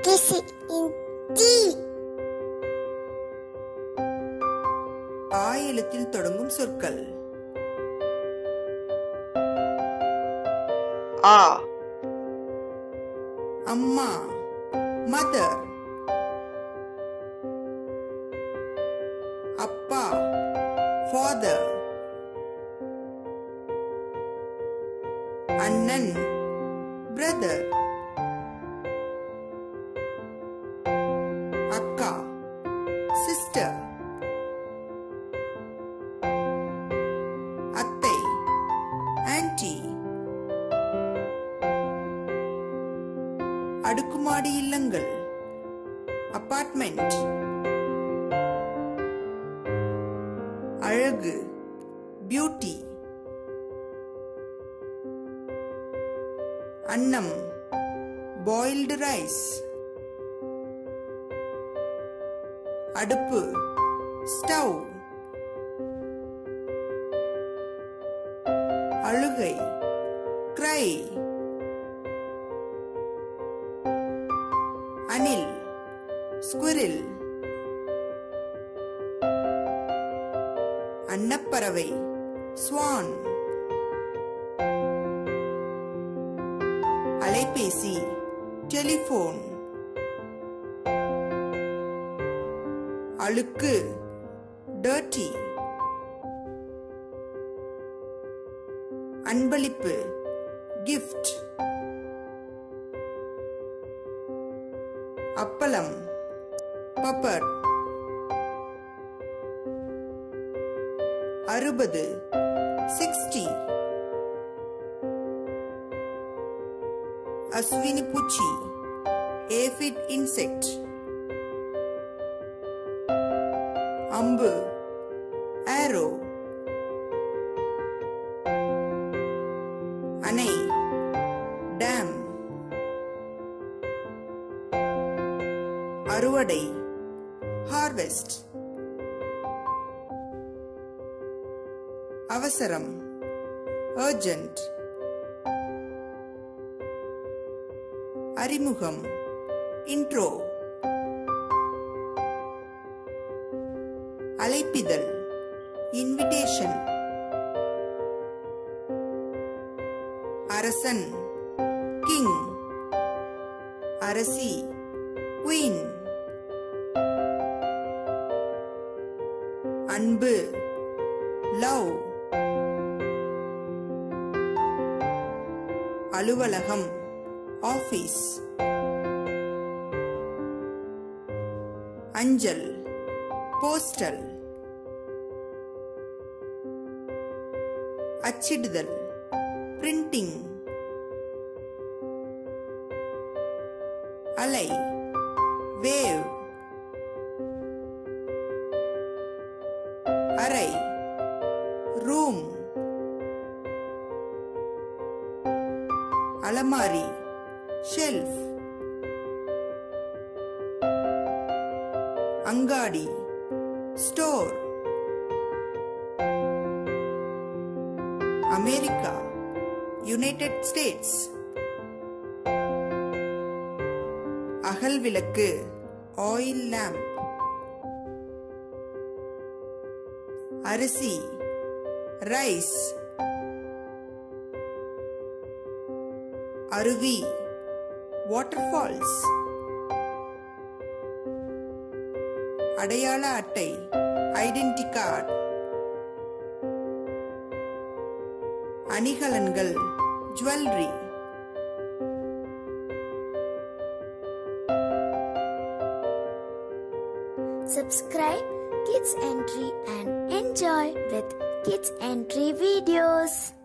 Kissy in tea. ஆ எழுத்தில் தொடங்கும் சொற்கள் ஆ அம்மா மதர் அப்பா ஃபாதர் அண்ணன் பிரதர் அக்கா சிஸ்டர் அத்தை ஆன்டி அடுக்குமாடி இல்லங்கள் அபார்ட்மெண்ட் அழகு பியூட்டி அன்னம் பாயில்டு ரைஸ் அடுப்பு ஸ்டவ் அழுகை கிரை அணில் ஸ்குரில் அன்னப்பறவை ஸ்வான் அலைபேசி டெலிபோன் அழுக்கு டர்ட்டி அன்பளிப்பு கிஃப்ட் அப்பளம் பப்பர் அறுபது சிக்ஸ்டி அஸ்வினி பூச்சி ஏஃபிட் இன்செக்ட் அம்பு ஏரோ அணை டேம் அறுவடை ஹார்வெஸ்ட் அவசரம் அர்ஜென்ட் அறிமுகம் இன்ட்ரோ அழைப்பிதழ் இன்விடேஷன் அரசன் கிங் அரசி குயின் அன்பு லவ் அலுவலகம் ஆபீஸ் அஞ்சல் போஸ்டல் அச்சிடுதல் பிரிண்டிங் அலை வேவ் அறை ரூம் அலமாரி ஷெல்ஃப் அங்காடி ஸ்டோர் அமெரிக்கா யுனைடெட் ஸ்டேட்ஸ் அகல் விளக்கு ஆயில் லேம்ப் அரிசி ரைஸ் அருவி வாட்டர்ஃபால்ஸ் அடையாள அட்டை ஐடென்டி கார்டு அணிகலன்கள் jewellery Subscribe Kids Entry and enjoy with Kids Entry videos.